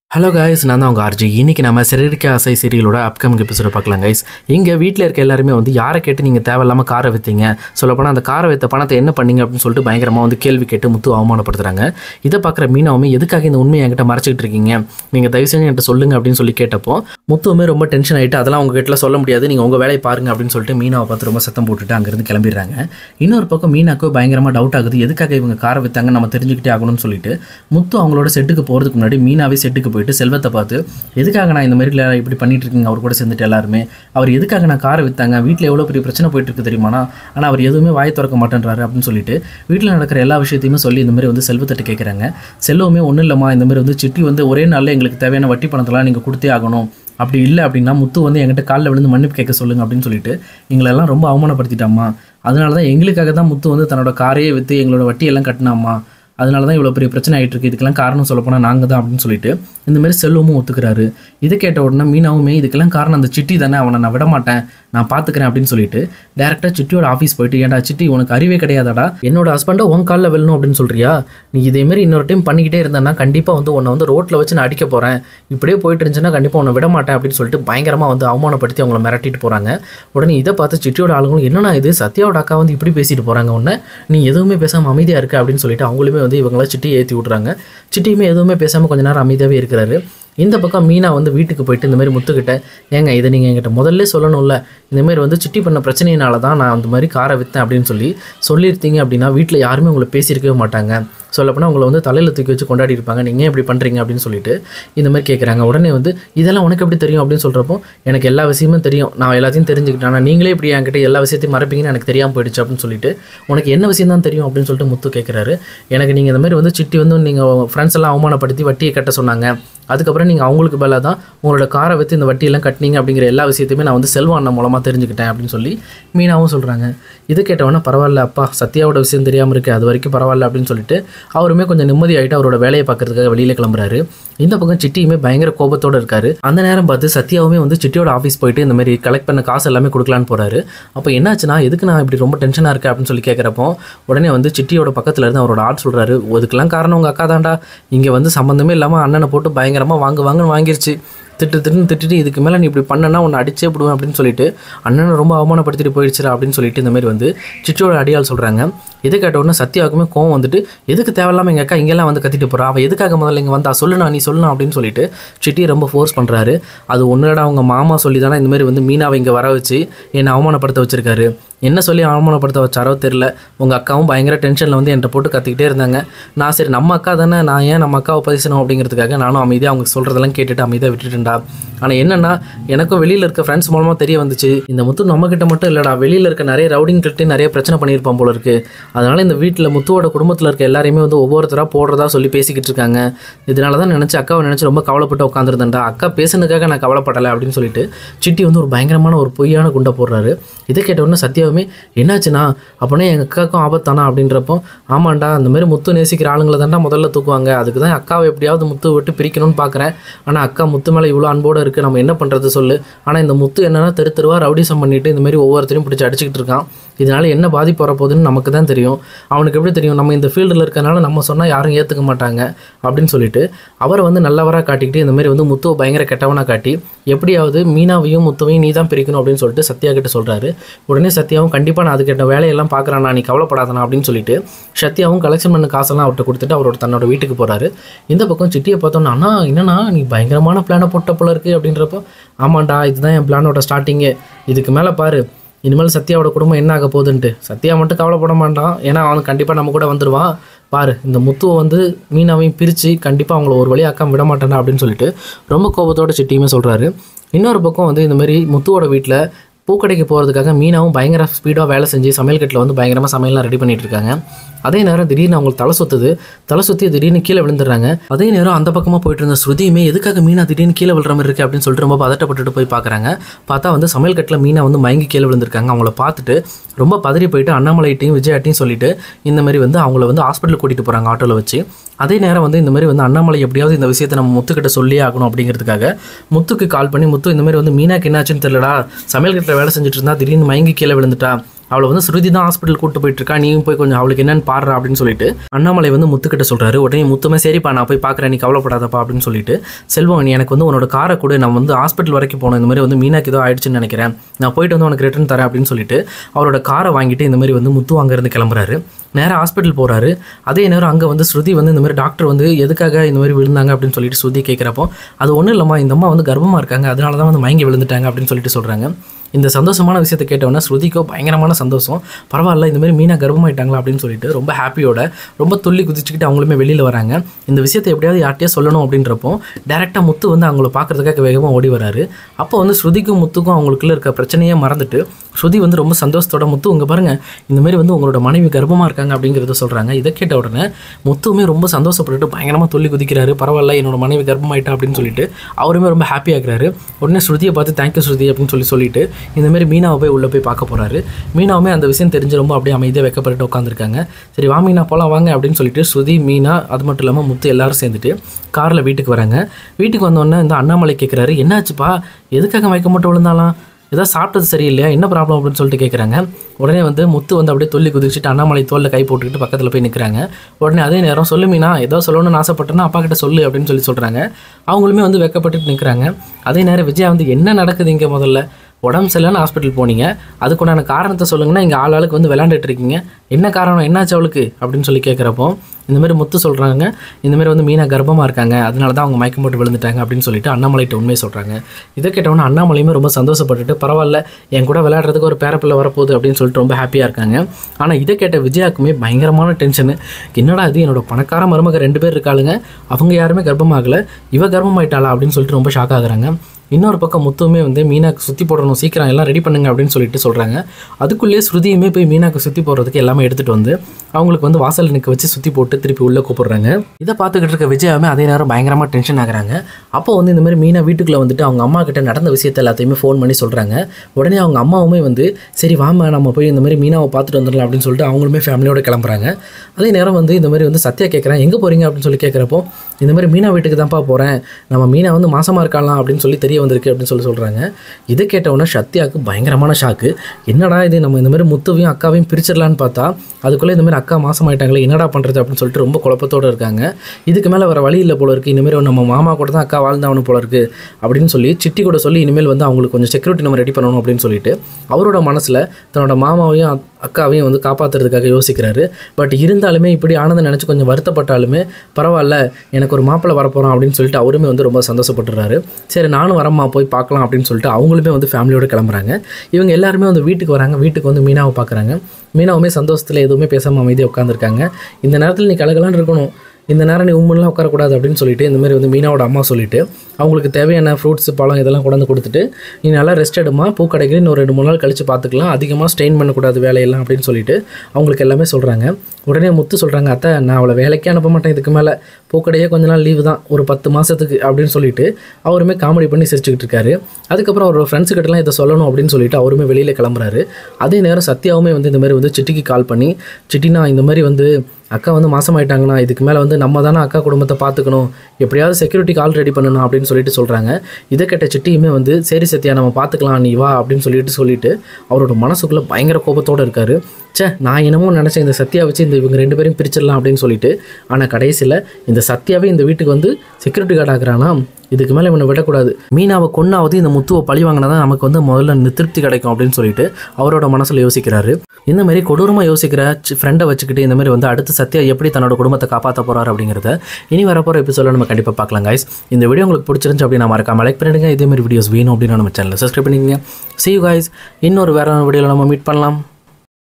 hello guys நான் தான் உங்கள் ஆர்ஜி இன்னைக்கு நம்ம சிறரிக்க ஆசை சீரியலோட அப்கமிங் எபிசோட பார்க்கலாம் கைஸ் இங்கே வீட்டில் இருக்க எல்லாருமே வந்து யாரை கேட்டு நீங்கள் தேவையில்லாமல் காரை விற்றீங்க சொல்லப்போனால் அந்த காரை விற்ற பணத்தை என்ன பண்ணீங்க அப்படின்னு சொல்லிட்டு பயங்கரமாக வந்து கேள்வி கேட்டு முத்து அவமானப்படுத்துறாங்க இதை பார்க்குற மீனாவுமே எதுக்காக இந்த உண்மையை என்கிட்ட மறைச்சிட்டு இருக்கீங்க நீங்கள் தயவு செஞ்சு என்கிட்ட சொல்லுங்க அப்படின்னு சொல்லி கேட்டப்போ முத்துவுமே ரொம்ப டென்ஷன் ஆகிட்டு அதெல்லாம் உங்ககிட்ட சொல்ல முடியாது நீங்கள் உங்கள் வேலையை பாருங்க அப்படின்னு சொல்லிட்டு மீனாவை பார்த்து ரொம்ப சத்தம் போட்டுட்டு அங்கேருந்து கிளம்பிடுறாங்க இன்னொரு பக்கம் மீனாக்கு பயங்கரமாக டவுட் ஆகுது எதுக்காக இவங்க காரை விற்றாங்க நம்ம தெரிஞ்சுக்கிட்டே ஆகணும்னு சொல்லிட்டு முத்து அவங்களோட செட்டுக்கு போகிறதுக்கு முன்னாடி மீனாவே செட்டுக்கு போயிட்டு செல்வத்தை பார்த்து எதுக்காக நான் இந்த மாதிரி இல்ல இப்படி பண்ணிட்டு இருக்கீங்க அவர் கூட சேர்ந்துட்டு எல்லாருமே அவர் எதுக்காக நான் காரை விற்றாங்க வீட்டில் எவ்வளோ பெரிய பிரச்சனை போயிட்டு இருக்கு தெரியுமாண்ணா ஆனால் அவர் எதுவுமே வாய் திறக்க மாட்டேன்றாரு அப்படின்னு சொல்லிட்டு வீட்டில் நடக்கிற எல்லா விஷயத்தையுமே சொல்லி இந்த மாதிரி வந்து செல்வத்திட்ட கேட்குறாங்க செல்வமே ஒன்றும் இல்லைம்மா இந்த மாதிரி வந்து சிட்டி வந்து ஒரே நாளில் எங்களுக்கு தேவையான வட்டி பணத்தெல்லாம் நீங்கள் கொடுத்தே ஆகணும் அப்படி இல்லை அப்படின்னா முத்து வந்து என்கிட்ட காலில் விழுந்து மன்னிப்பு கேட்க சொல்லுங்க அப்படின்னு சொல்லிட்டு எங்களெல்லாம் ரொம்ப அவமானப்படுத்திட்டாம்மா அதனால தான் எங்களுக்காக தான் முத்து வந்து தன்னோட காரையே விற்று எங்களோட வட்டியெல்லாம் கட்டினாம்மா அதனால தான் இவ்வளோ பெரிய பிரச்சனை ஆகிட்டு இருக்கு இதுக்கெல்லாம் காரணம் சொல்லப்போனால் நாங்கள் தான் அப்படின்னு சொல்லிட்டு இந்த மாதிரி செல்வமும் ஒத்துக்கிறாரு இதை கேட்ட உடனே மீனாவுமே இதுக்கெல்லாம் காரணம் அந்த சிட்டி தானே அவனை நான் விட மாட்டேன் நான் பார்த்துக்கிறேன் அப்படின்னு சொல்லிட்டு டேரெக்டாக சிட்டியோட ஆஃபீஸ் போயிட்டு ஏன்டா சிட்டி உனக்கு அறிவே கிடையாதாடா என்னோட ஹஸ்பண்டை உன் காலில் வெல்லணும் அப்படின்னு சொல்றியா நீ இதேமாரி இன்னொரு டைம் பண்ணிக்கிட்டே இருந்தேன்னா கண்டிப்பாக வந்து உன்னை வந்து ரோட்டில் வச்சு நான் அடிக்க போகிறேன் இப்படியே போயிட்டு இருந்துச்சுன்னா கண்டிப்பாக உன்னை விட மாட்டேன் அப்படின்னு சொல்லிட்டு பயங்கரமாக வந்து அவமானப்படுத்தி அவங்கள மிரட்டிட்டு போகிறாங்க உடனே இதை பார்த்து சிட்டியோட ஆளுங்களும் என்னன்னா இது சத்யாவோட அக்கா வந்து இப்படி பேசிட்டு போகிறாங்க உன்னை நீ எதுவுமே பேசாமல் அமைதியாக இருக்க அப்படின்னு சொல்லிட்டு அவங்களுமே வந்து இவங்கள சிட்டி ஏற்றி விட்றாங்க சிட்டியுமே எதுவுமே பேசாமல் கொஞ்ச நேரம் அமைதியாகவே இருக்கிறாரு இந்த பக்கம் மீனா வந்து வீட்டுக்கு போயிட்டு இந்த மாதிரி முத்துக்கிட்ட ஏங்க இதை நீங்கள் என்கிட்ட முதல்ல சொல்லணும்ல இந்த மாதிரி வந்து சிட்டி பண்ண பிரச்சனையினால தான் நான் அந்த மாதிரி காரை விற்றேன் அப்படின்னு சொல்லி சொல்லியிருந்தீங்க அப்படின்னா வீட்டில் யாருமே உங்களை பேசியிருக்கவே மாட்டாங்க சொல்லப்போனால் உங்களை வந்து தலையில் தூக்கி வச்சு கொண்டாடி இருப்பாங்க நீங்கள் ஏன் இப்படி பண்ணுறீங்க அப்படின்னு சொல்லிட்டு இந்த மாதிரி கேட்குறாங்க உடனே வந்து இதெல்லாம் உனக்கு எப்படி தெரியும் அப்படின்னு சொல்கிறப்போ எனக்கு எல்லா விஷயமும் தெரியும் நான் எல்லாத்தையும் தெரிஞ்சுக்கிட்டேன் ஆனால் நீங்களே இப்படி என்கிட்ட எல்லா விஷயத்தையும் மறைப்பீங்கன்னு எனக்கு தெரியாமல் போயிடுச்சு அப்படின்னு சொல்லிட்டு உனக்கு என்ன விஷயம் தான் தெரியும் அப்படின்னு சொல்லிட்டு முத்து கேட்குறாரு எனக்கு நீங்கள் இந்த மாதிரி வந்து சிட்டி வந்து நீங்கள் ஃப்ரெண்ட்ஸ் எல்லாம் அவமானப்படுத்தி வட்டியை கட்ட சொன்னாங்க அதுக்கப்புறம் நீங்கள் அவங்களுக்கு பதிலாக தான் உங்களோட காரை வச்சு இந்த வட்டியெல்லாம் கட்டினீங்க அப்படிங்கிற எல்லா விஷயத்தையுமே நான் வந்து செல்வம் அண்ணன் மூலமாக தெரிஞ்சுக்கிட்டேன் அப்படின்னு சொல்லி மீனாவும் சொல்கிறாங்க இது கேட்டவொன்னே பரவாயில்ல அப்பா சத்யாவோட விஷயம் தெரியாமல் இருக்குது அது வரைக்கும் பரவாயில்ல அப்படின்னு சொல்லிட்டு அவருமே கொஞ்சம் நிம்மதியாயிட்டு அவரோட வேலையை பார்க்கறதுக்காக வெளியில் கிளம்புறாரு இந்த பக்கம் சிட்டியுமே பயங்கர கோபத்தோடு இருக்காரு அந்த நேரம் பார்த்து சத்யாவுமே வந்து சிட்டியோட ஆஃபீஸ் போயிட்டு இந்த மாதிரி கலெக்ட் பண்ண காசு எல்லாமே கொடுக்கலான்னு போறாரு அப்போ என்னாச்சுன்னா எதுக்கு நான் இப்படி ரொம்ப டென்ஷனாக இருக்கேன் அப்படின்னு சொல்லி கேட்குறப்போ உடனே வந்து சிட்டியோட பக்கத்தில் இருந்து அவரோட ஆள் சொல்கிறாரு அதுக்கெல்லாம் காரணம் உங்கள் அக்கா தான்டா இங்கே வந்து சம்மந்தமே இல்லாமல் அண்ணனை போட்டு பயங்கரமாக வாங்க வாங்கன்னு வாங்கிருச்சு திட்டு திட்டுன்னு திட்டுட்டு இதுக்கு மேலே நீ இப்படி பண்ணனா உன்னை அடிச்சே விடுவேன் அப்படின்னு சொல்லிட்டு அண்ணனை ரொம்ப அவமானப்படுத்திட்டு போயிடுச்சுடா அப்படின்னு சொல்லிட்டு இந்த மாதிரி வந்து சிட்டியோட அடியால் சொல்கிறாங்க இதை கேட்ட உடனே சத்யாவுக்குமே கோவம் வந்துட்டு எதுக்கு தேவையில்லாமல் எங்கள் அக்கா இங்கெல்லாம் வந்து கத்திட்டு போகிறா அவள் எதுக்காக முதல்ல இங்கே வந்தா சொல்லுண்ணா நீ சொல்லணும் அப்படின்னு சொல்லிட்டு சிட்டி ரொம்ப ஃபோர்ஸ் பண்ணுறாரு அது ஒன்றுடா அவங்க மாமா சொல்லி தானே இந்த மாதிரி வந்து மீனாவை இங்கே வர வச்சு என்னை அவமானப்படுத்த வச்சிருக்காரு என்ன சொல்லி அவமானப்படுத்த வச்சாரோ தெரில உங்கள் அக்காவும் பயங்கர டென்ஷனில் வந்து என்கிட்ட போட்டு கத்திக்கிட்டே இருந்தாங்க நான் சரி நம்ம அக்கா தானே நான் ஏன் நம்ம அக்காவை பேசணும் அப்படிங்கிறதுக்காக நானும் அமைதியாக அவங்க சொல்கிறதெல்லாம் கேட்டுட்டு அமைதியாக விட்டுட்டேன்டா ஆனால் என்னென்னா எனக்கும் வெளியில் இருக்க ஃப்ரெண்ட்ஸ் மூலமாக தெரிய வந்துச்சு இந்த முத்து நம்மக்கிட்ட மட்டும் இல்லைடா வெளியில் இருக்க நிறைய ரவுடிங்கிட்ட நிறைய பிரச்சனை பண்ணியிருப்பான் போல இருக்கு அதனால் இந்த வீட்டில் முத்துவோட குடும்பத்தில் இருக்க எல்லாரையுமே வந்து ஒவ்வொருத்தராக போடுறதா சொல்லி பேசிக்கிட்டு இருக்காங்க இதனால தான் நினச்சி அக்காவை நினச்சி ரொம்ப கவலைப்பட்டு உட்காந்துருந்தேன்டா அக்கா பேசுனதுக்காக நான் கவலைப்படலை அப்படின்னு சொல்லிட்டு சிட்டி வந்து ஒரு பயங்கரமான ஒரு பொய்யான குண்டை போடுறாரு இதை கேட்ட உடனே சத்யாவுமே என்னாச்சுண்ணா அப்படின்னா எங்கள் அக்காவுக்கும் ஆபத்தானா அப்படின்றப்போ ஆமாண்டா அந்த மாதிரி முத்து நேசிக்கிற ஆளுங்களை தான்டா முதல்ல தூக்குவாங்க அதுக்கு தான் அக்காவை எப்படியாவது முத்து விட்டு பிரிக்கணும்னு பார்க்குறேன் ஆனால் அக்கா முத்து மேலே இவ்வளோ அன்போடு இருக்குது நம்ம என்ன பண்ணுறது சொல்லு ஆனால் இந்த முத்து என்னன்னா தெரு தெருவாக ரவுடிசம் பண்ணிட்டு இந்த மாதிரி ஒவ்வொருத்தரையும் பிடிச்சி அடிச்சுக்கிட்டு இருக்கான் இதனால என்ன பாதிப்பு வரப்போகுதுன்னு நமக்கு தான் தெரியும் அவனுக்கு எப்படி தெரியும் நம்ம இந்த ஃபீல்டில் இருக்கறனால நம்ம சொன்னால் யாரும் ஏற்றுக்க மாட்டாங்க அப்படின்னு சொல்லிட்டு அவரை வந்து நல்லவராக காட்டிக்கிட்டு இந்த மாதிரி வந்து முத்துவை பயங்கர கெட்டவனாக காட்டி எப்படியாவது மீனாவையும் முத்துவையும் நீ தான் பிரிக்கணும் அப்படின்னு சொல்லிட்டு சத்யா கிட்ட சொல்கிறாரு உடனே சத்யாவும் கண்டிப்பாக நான் அதுக்கேட்ட வேலையெல்லாம் பார்க்குறானா நீ கவலைப்படாதனா அப்படின்னு சொல்லிட்டு சத்யாவும் கலெக்ஷன் பண்ண காசெல்லாம் அவர்கிட்ட கொடுத்துட்டு அவரோட தன்னோட வீட்டுக்கு போகிறாரு இந்த பக்கம் சிட்டியை பார்த்தோன்னா அண்ணா என்னண்ணா நீ பயங்கரமான பிளானை போட்ட போல இருக்கு அப்படின்றப்போ ஆமாண்டா இதுதான் என் பிளானோட ஸ்டார்டிங்கு இதுக்கு மேலே பாரு இனிமேல் சத்யாவோட குடும்பம் என்ன ஆக போகுதுன்ட்டு சத்யா மட்டும் கவலைப்பட மாட்டான் ஏன்னா அவன் கண்டிப்பாக நம்ம கூட வந்துடுவான் பாரு இந்த முத்துவை வந்து மீனாவையும் பிரித்து கண்டிப்பாக அவங்கள ஒரு வழி ஆக்காம விட மாட்டேனா அப்படின்னு சொல்லிட்டு ரொம்ப கோபத்தோட சிட்டியுமே சொல்கிறாரு இன்னொரு பக்கம் வந்து இந்த மாதிரி முத்துவோட வீட்டில் பூக்கடைக்கு போகிறதுக்காக மீனாவும் பயங்கர ஸ்பீடாக வேலை செஞ்சு சமையல் கட்டில் வந்து பயங்கரமாக சமையல்லாம் ரெடி பண்ணிட்டு இருக்காங்க அதே நேரம் திடீர்னு அவங்களுக்கு தலை சுத்துது தலை சுற்றி திடீர்னு கீழே விழுந்துடுறாங்க அதே நேரம் அந்த பக்கமாக போயிட்டு இருந்த ஸ்ருதியுமே எதுக்காக மீனா திடீர்னு கீழே விழுற மாதிரி இருக்கு அப்படின்னு சொல்லிட்டு ரொம்ப பதட்டப்பட்டுட்டு போய் பார்க்குறாங்க பார்த்தா வந்து சமையல் கட்டில் மீனா வந்து மயங்கி கீழே விழுந்திருக்காங்க அவங்கள பார்த்துட்டு ரொம்ப பதறி போயிட்டு அண்ணாமலைட்டையும் விஜயாட்டையும் சொல்லிட்டு இந்த மாதிரி வந்து அவங்கள வந்து ஹாஸ்பிட்டல் கூட்டிகிட்டு போகிறாங்க ஆட்டோவில் வச்சு அதே நேரம் வந்து இந்த மாதிரி வந்து அண்ணாமலை எப்படியாவது இந்த விஷயத்தை நம்ம முத்துக்கிட்ட சொல்லியே ஆகணும் அப்படிங்கிறதுக்காக முத்துக்கு கால் பண்ணி முத்து இந்த மாதிரி வந்து மீனாக்கு என்னாச்சுன்னு தெரியலடா சமையல் கட்டில் வேலை செஞ்சுட்டு இருந்தா திடீர்னு மயங்கி கீழே விழுந்துட்டா அவளை வந்து ஸ்ருதி தான் ஹாஸ்பிட்டல் கூட்டு போயிட்டு இருக்கா நீயும் போய் கொஞ்சம் அவளுக்கு என்னன்னு பாடுறா அப்படின்னு சொல்லிட்டு அண்ணாமலை வந்து முத்துக்கிட்ட சொல்றாரு உடனே முத்துமே சரிப்பா நான் போய் பார்க்குறேன் நீ கவலைப்படாதப்பா அப்படின்னு சொல்லிட்டு செல்வம் நீ எனக்கு வந்து உன்னோட காரை கொடு நான் வந்து ஹாஸ்பிட்டல் வரைக்கும் போனோம் இந்த மாதிரி வந்து மீனாக்கு ஏதோ ஆயிடுச்சுன்னு நினைக்கிறேன் நான் போயிட்டு வந்து உனக்கு ரிட்டர்ன் தரேன் அப்படின்னு சொல்லிட்டு அவரோட காரை வாங்கிட்டு இந்த மாதிரி வந்து முத்து அங்கேருந்து கிளம்புறாரு நேராக ஹாஸ்பிட்டல் போகிறாரு அதே நேரம் அங்கே வந்து ஸ்ருதி வந்து இந்த மாதிரி டாக்டர் வந்து எதுக்காக இந்த மாதிரி விழுந்தாங்க அப்படின்னு சொல்லிட்டு ஸ்ருதி கேட்குறப்போ அது ஒன்றும் இல்லைம்மா இந்த அம்மா வந்து கர்ப்பமாக இருக்காங்க அதனால தான் வந்து மயங்கி விழுந்துட்டாங்க அப்படின்னு சொல்லிட்டு சொல்கிறாங்க இந்த சந்தோஷமான விஷயத்தை கேட்டவொன்னே ஸ்ருதிக்கோ பயங்கரமான சந்தோஷம் பரவாயில்ல இந்த மாதிரி மீனா கர்ப்பமாயிட்டாங்களா அப்படின்னு சொல்லிட்டு ரொம்ப ஹாப்பியோட ரொம்ப துள்ளி குதிச்சுக்கிட்டு அவங்களுமே வெளியில் வராங்க இந்த விஷயத்தை எப்படியாவது யார்ட்டையா சொல்லணும் அப்படின்றப்போ டேரெக்டாக முத்து வந்து அவங்கள பார்க்கறதுக்காக வேகமாக ஓடி வராரு அப்போ வந்து ஸ்ருதிக்கும் முத்துக்கும் அவங்களுக்குள்ள இருக்க பிரச்சனையே மறந்துட்டு ஸ்ருதி வந்து ரொம்ப சந்தோஷத்தோட முத்து உங்க பாருங்க இந்த மாதிரி வந்து உங்களோட மனைவி கர்ப்பமாக இருக்காங்க அப்படிங்கிறத சொல்கிறாங்க இதை கேட்ட உடனே முத்துவுமே ரொம்ப சந்தோஷப்பட்டுட்டு பயங்கரமாக துள்ளி குதிக்கிறாரு பரவாயில்ல என்னோட மனைவி கர்ப்பமாயிட்டா அப்படின்னு சொல்லிட்டு அவருமே ரொம்ப ஹாப்பி ஆகுறாரு உடனே ஸ்ருதியை பார்த்து தேங்க்யூ ஸ்ருதி அப்படின்னு சொல்லி சொல்லிட்டு இந்த மாதிரி மீனாவை போய் உள்ளே போய் பார்க்க போறாரு மீனாவுமே அந்த விஷயம் தெரிஞ்சு ரொம்ப அப்படியே அமைதியாக வைக்கப்பட்டு உட்காந்துருக்காங்க சரி வா மீனா போலாம் வாங்க அப்படின்னு சொல்லிட்டு ஸ்ருதி மீனா அது மட்டும் இல்லாமல் முத்து எல்லாரும் சேர்ந்துட்டு காரில் வீட்டுக்கு வராங்க வீட்டுக்கு வந்தோடனே இந்த அண்ணாமலை கேட்குறாரு என்னாச்சுப்பா எதுக்காக மயக்க மட்டும் விழுந்தாலாம் ஏதாவது சாப்பிட்டது சரியில்லையா என்ன ப்ராப்ளம் அப்படின்னு சொல்லிட்டு கேட்குறாங்க உடனே வந்து முத்து வந்து அப்படியே துள்ளி குதிச்சுட்டு அண்ணாமலை தோளில் கை போட்டுக்கிட்டு பக்கத்தில் போய் நிற்கிறாங்க உடனே அதே நேரம் சொல்லு மீனா ஏதோ சொல்லணும்னு ஆசைப்பட்டேன்னா அப்பா கிட்ட சொல்லு அப்படின்னு சொல்லி சொல்கிறாங்க அவங்களுமே வந்து வெக்கப்பட்டுட்டு நிற்கிறாங்க அதே நேரம் விஜயா வந்து என்ன நடக்குது இங்கே முதல்ல உடம்பு சரியில்லைன்னு ஹாஸ்பிட்டல் போனீங்க அதுக்குண்டான காரணத்தை சொல்லுங்கன்னா இங்கே ஆள் ஆளுக்கு வந்து விளாண்டுட்டு இருக்கீங்க என்ன காரணம் என்னாச்சு அவளுக்கு அப்படின்னு சொல்லி கேட்குறப்போ இந்த மாதிரி முத்து சொல்கிறாங்க இந்த மாதிரி வந்து மீனா கர்ப்பமாக இருக்காங்க அதனால தான் அவங்க மயக்கம் போட்டு விழுந்துட்டாங்க அப்படின்னு சொல்லிட்டு அண்ணாமலைகிட்ட உண்மையை சொல்கிறாங்க இதை கேட்டவொன்னே அண்ணாமலையுமே ரொம்ப சந்தோஷப்பட்டுட்டு பரவாயில்ல என் கூட விளையாடுறதுக்கு ஒரு பேரப்பிள்ளை வரப்போகுது அப்படின்னு சொல்லிட்டு ரொம்ப ஹாப்பியாக இருக்காங்க ஆனால் இதை கேட்ட விஜயாக்குமே பயங்கரமான டென்ஷனு என்னடா இது என்னோட பணக்கார மருமக ரெண்டு பேர் இருக்காளுங்க அவங்க யாருமே கர்ப்பமாகலை இவ கர்ப்பமாயிட்டாளா அப்படின்னு சொல்லிட்டு ரொம்ப ஷாக் ஆகுறாங்க இன்னொரு பக்கம் முத்துவுமே வந்து மீனாக்கு சுற்றி போடணும் சீக்கிரம் எல்லாம் ரெடி பண்ணுங்க அப்படின்னு சொல்லிட்டு சொல்கிறாங்க அதுக்குள்ளேயே ஸ்ருதியுமே போய் மீனாக்கு சுற்றி போடுறதுக்கு எல்லாமே எடுத்துகிட்டு வந்து அவங்களுக்கு வந்து வாசல் நிற்க வச்சு சுற்றி போட்டு திருப்பி உள்ளே கூப்பிடுறாங்க இதை பார்த்துக்கிட்டு இருக்க விஜயாவுமே அதே நேரம் பயங்கரமாக டென்ஷன் ஆகுறாங்க அப்போ வந்து இந்த மாதிரி மீனா வீட்டுக்குள்ளே வந்துட்டு அவங்க அம்மா கிட்ட நடந்த விஷயத்தை எல்லாத்தையுமே ஃபோன் பண்ணி சொல்கிறாங்க உடனே அவங்க அம்மாவுமே வந்து சரி வாமா நம்ம போய் இந்த மாதிரி மீனாவை பார்த்துட்டு வந்துடலாம் அப்படின்னு சொல்லிட்டு அவங்களுமே ஃபேமிலியோட கிளம்புறாங்க அதே நேரம் வந்து இந்த மாதிரி வந்து சத்யா கேட்குறேன் எங்கே போகிறீங்க அப்படின்னு சொல்லி கேட்குறப்போ இந்த மாதிரி மீனா வீட்டுக்கு தான்ப்பா போகிறேன் நம்ம மீனா வந்து மாசமாக இருக்கலாம் அப்படின்னு சொல்லி தெரிய வந்திருக்கு அப்படின்னு சொல்லி சொல்கிறாங்க இதை கேட்டவுடனே சத்யாவுக்கு பயங்கரமான ஷாக்கு என்னடா இது நம்ம இந்த மாதிரி முத்துவையும் அக்காவையும் பிரிச்சிடலான்னு பார்த்தா அதுக்குள்ளே இந்த மாதிரி அக்கா மாசமாயிட்டாங்களே என்னடா பண்ணுறது அப்படின்னு சொல்லிட்டு ரொம்ப குழப்பத்தோடு இருக்காங்க இதுக்கு மேலே வர வழி இல்லை போல இருக்குது இனிமேல் நம்ம மாமா கூட தான் அக்கா வாழ்ந்தாவணும் போல இருக்குது அப்படின்னு சொல்லி சிட்டி கூட சொல்லி இனிமேல் வந்து அவங்களுக்கு கொஞ்சம் செக்யூரிட்டி நம்ம ரெடி பண்ணணும் அப்படின்னு சொல்லிட்டு அவரோட மனசில் தன்னோட மாமாவையும் அக்- அக்காவையும் வந்து காப்பாற்றுறதுக்காக யோசிக்கிறாரு பட் இருந்தாலுமே இப்படி ஆனதை நினச்சி கொஞ்சம் வருத்தப்பட்டாலுமே பரவாயில்ல எனக்கு ஒரு மாப்பிள்ளை வரப்போகிறோம் அப்படின்னு சொல்லிட்டு அவருமே வந்து ரொம்ப சந்தோஷப்பட்டுறாரு சரி நானும் வரம்மா போய் பார்க்கலாம் அப்படின்னு சொல்லிட்டு அவங்களுமே வந்து ஃபேமிலியோட கிளம்புறாங்க இவங்க எல்லாருமே வந்து வீட்டுக்கு வராங்க வீட்டுக்கு வந்து மீனாவை பார்க்குறாங்க மீனாவுமே சந்தோஷத்தில் எதுவுமே பேசாமல் அமைதியாக உட்காந்துருக்காங்க இந்த நேரத்தில் நீ கலகலான்னு இருக்கணும் இந்த நேரம் நீ உம்முன்னுலாம் உட்காரக்கூடாது அப்படின்னு சொல்லிட்டு இந்த மாதிரி வந்து மீனாவோட அம்மா சொல்லிட்டு அவங்களுக்கு தேவையான ஃப்ரூட்ஸ் பழம் இதெல்லாம் கொண்டு வந்து கொடுத்துட்டு நீ நல்லா ரெஸ்ட் எடுமா பூ கடைக்கு இன்னும் ஒரு ரெண்டு மூணு நாள் கழிச்சு பார்த்துக்கலாம் அதிகமாக ஸ்ட்ரெயின் பண்ணக்கூடாது வேலையெல்லாம் அப்படின்னு சொல்லிட்டு அவங்களுக்கு எல்லாமே சொல்கிறாங்க உடனே முத்து சொல்கிறாங்க அத்தை நான் அவளை வேலைக்கே அனுப்ப மாட்டேன் இதுக்கு மேலே பூக்கடையே கொஞ்ச நாள் லீவு தான் ஒரு பத்து மாதத்துக்கு அப்படின்னு சொல்லிட்டு அவருமே காமெடி பண்ணி சிரிச்சுக்கிட்டு இருக்காரு அதுக்கப்புறம் அவரோட ஃப்ரெண்ட்ஸ் கிட்டலாம் இதை சொல்லணும் அப்படின்னு சொல்லிட்டு அவருமே வெளியில் கிளம்புறாரு அதே நேரம் சத்யாவுமே வந்து இந்த மாதிரி வந்து சிட்டிக்கு கால் பண்ணி சிட்டினா இந்த மாதிரி வந்து அக்கா வந்து மாசமாயிட்டாங்கண்ணா இதுக்கு மேலே வந்து நம்ம தானே அக்கா குடும்பத்தை பார்த்துக்கணும் எப்படியாவது செக்யூரிட்டி கால் ரெடி பண்ணணும் அப்படின்னு சொல்லிட்டு சொல்கிறாங்க இதை கேட்ட சிட்டியுமே வந்து சரி சத்யா நம்ம பார்த்துக்கலாம் நீ வா அப்படின்னு சொல்லிட்டு சொல்லிட்டு அவரோட மனசுக்குள்ளே பயங்கர கோபத்தோடு இருக்காரு ச்சே நான் என்னமோ நினச்சேன் இந்த சத்யா வச்சு இந்த இவங்க ரெண்டு பேரையும் பிரிச்சிடலாம் அப்படின்னு சொல்லிட்டு ஆனால் கடைசியில் இந்த சத்யாவே இந்த வீட்டுக்கு வந்து செக்யூரிட்டி கார்டு ஆகுறானா இதுக்கு மேலே இவனை விடக்கூடாது மீனாவை கொன்னாவது இந்த முத்துவை பழி வாங்கினா தான் நமக்கு வந்து முதல்ல நி- திருப்தி கிடைக்கும் அப்படின்னு சொல்லிட்டு அவரோட மனசில் யோசிக்கிறாரு இந்த மாதிரி கொடூரமாக யோசிக்கிற ஃப்ரெண்டை வச்சுக்கிட்டு இந்த மாதிரி வந்து அடுத்து சத்யா எப்படி தன்னோட குடும்பத்தை காப்பாற்ற போறாரு அப்படிங்கிறத இனி வரப்போகிற எபிசோட நம்ம கண்டிப்பாக பார்க்கலாம் guys இந்த வீடியோ உங்களுக்கு பிடிச்சிருந்துச்சு அப்படின்னா மறக்காம லைக் பண்ணிடுங்க இதே மாதிரி வீடியோஸ் வேணும் அப்படின்னு நம்ம சேனலை சப்ஸ்கிரைப் பண்ணிக்கங்க see you guys இன்னொரு வேற வீடியோவில் நம்ம மீட் பண்ணலாம்